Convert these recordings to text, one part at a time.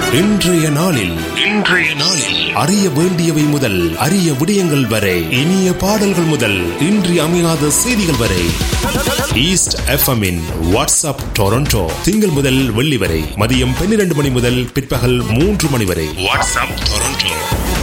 இன்றைய நாளில் இன்றைய நாளில் அறிய வேண்டியவை முதல் அரிய விடயங்கள் வரை இனிய பாடல்கள் முதல் இன்றி அமையாத செய்திகள் வரை ஈஸ்ட் எஃப்எம்மின் வாட்ஸ்அப் டொரண்டோ திங்கள் முதல் வெள்ளி வரை மதியம் பன்னிரண்டு மணி முதல் பிற்பகல் மூன்று மணி வரை வாட்ஸ்அப் டொரண்டோ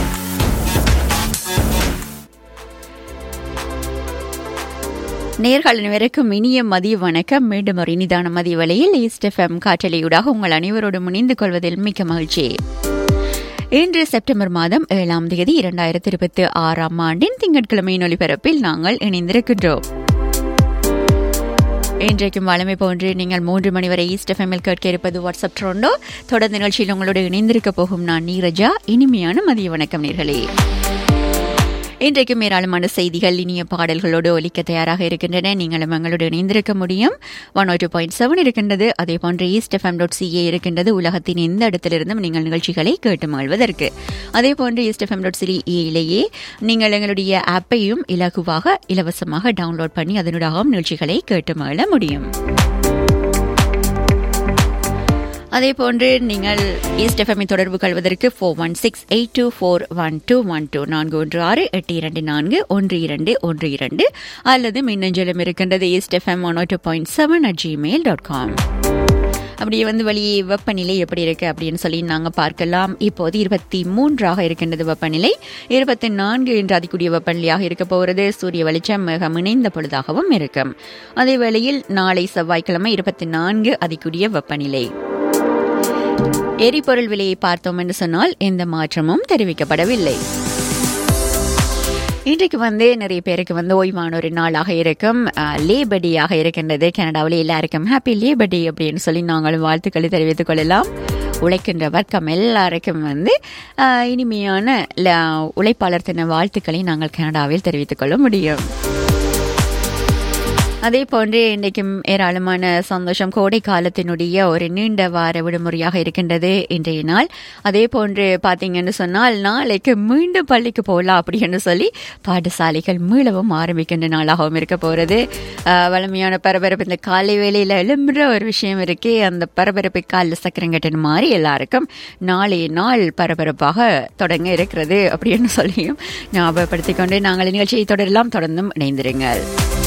நேர்கள் அனைவருக்கும் இனிய மதிய வணக்கம் மீண்டும் ஒரு இனிதான மதிய வேளையில் ஈஸ்ட் எஃப்எம் காற்றலையூடாக உங்கள் அனைவரோடும் இணைந்து கொள்வதில் மிக்க மகிழ்ச்சி இன்று செப்டம்பர் மாதம் ஏழாம் தேதி இரண்டாயிரத்தி இருபத்தி ஆறாம் ஆண்டின் திங்கட்கிழமையின் ஒலிபரப்பில் நாங்கள் இணைந்திருக்கின்றோம் இன்றைக்கும் வளமை போன்று நீங்கள் மூன்று மணி வரை ஈஸ்ட் எஃப்எம்மில் கேட்க இருப்பது வாட்ஸ்அப் ட்ரோண்டோ தொடர்ந்து நிகழ்ச்சியில் உங்களோடு இணைந்திருக்க போகும் நான் நீரஜா இனிமையான மதிய வணக்கம் நேர்களே இன்றைக்கும் ஏராளமான செய்திகள் இனிய பாடல்களோடு ஒலிக்க தயாராக இருக்கின்றன நீங்களும் எங்களோடு இணைந்திருக்க முடியும் ஒன் டூ பாயிண்ட் செவன் இருக்கின்றது அதே போன்று ஈஸ்ட் எஃப்எம் டாட் சிஏ இருக்கின்றது உலகத்தின் எந்த இடத்திலிருந்தும் நீங்கள் நிகழ்ச்சிகளை கேட்டு மகிழ்வதற்கு அதே போன்று ஈஸ்ட் எஃப்எம் டாட் சிஏயிலேயே நீங்கள் எங்களுடைய ஆப்பையும் இலகுவாக இலவசமாக டவுன்லோட் பண்ணி அதனூடாகவும் நிகழ்ச்சிகளை கேட்டு மகிழ முடியும் அதே போன்று நீங்கள் ஈஸ்ட் எஃப்எம்ஐ தொடர்பு கொள்வதற்கு four one six eight two four one two one two நான்கு ஒன்று ஆறு எட்டு இரண்டு நான்கு ஒன்று இரண்டு ஒன்று இரண்டு அல்லது மின்னஞ்சலும் இருக்கின்றது East FM one two point seven at Gmail dot com அப்படியே வந்து வெளியே வெப்பநிலை எப்படி இருக்கு அப்படின்னு சொல்லி நாங்கள் பார்க்கலாம் இப்போது இருபத்தி மூன்றாக இருக்கின்றது வெப்பநிலை இருபத்தி நான்கு என்று அதிகூடிய வெப்பநிலையாக இருக்க போகிறது சூரிய வெளிச்சம் மிக இணைந்த பொழுதாகவும் இருக்கும் அதே வேளையில் நாளை செவ்வாய்க்கிழமை இருபத்தி நான்கு அதிகூடிய வெப்பநிலை எரிபொருள் விலையை பார்த்தோம் என்று சொன்னால் எந்த மாற்றமும் தெரிவிக்கப்படவில்லை இன்றைக்கு வந்து நிறைய பேருக்கு வந்து ஓய்வான ஒரு நாளாக இருக்கும் லேபர் டேயாக இருக்கின்றது கனடாவில் எல்லாருக்கும் ஹாப்பி லேபர் டே அப்படின்னு சொல்லி நாங்களும் வாழ்த்துக்களை தெரிவித்துக் கொள்ளலாம் உழைக்கின்ற வர்க்கம் எல்லாருக்கும் வந்து இனிமையான உழைப்பாளர் தின வாழ்த்துக்களை நாங்கள் கனடாவில் தெரிவித்துக் கொள்ள முடியும் அதே போன்று இன்றைக்கும் ஏராளமான சந்தோஷம் கோடை காலத்தினுடைய ஒரு நீண்ட வார விடுமுறையாக இருக்கின்றது இன்றைய நாள் அதே போன்று பார்த்தீங்கன்னு சொன்னால் நாளைக்கு மீண்டும் பள்ளிக்கு போகலாம் அப்படின்னு சொல்லி பாடசாலைகள் மீளவும் ஆரம்பிக்கின்ற நாளாகவும் இருக்க போகிறது வளமையான பரபரப்பு இந்த காலை வேலையில் எழும்புற ஒரு விஷயம் இருக்கே அந்த பரபரப்பை காலில் சக்கரங்கட்டின மாதிரி எல்லாருக்கும் நாளைய நாள் பரபரப்பாக தொடங்க இருக்கிறது அப்படின்னு சொல்லியும் ஞாபகப்படுத்திக் கொண்டு நாங்கள் நிகழ்ச்சியை தொடரலாம் தொடர்ந்தும் இணைந்திருங்கள்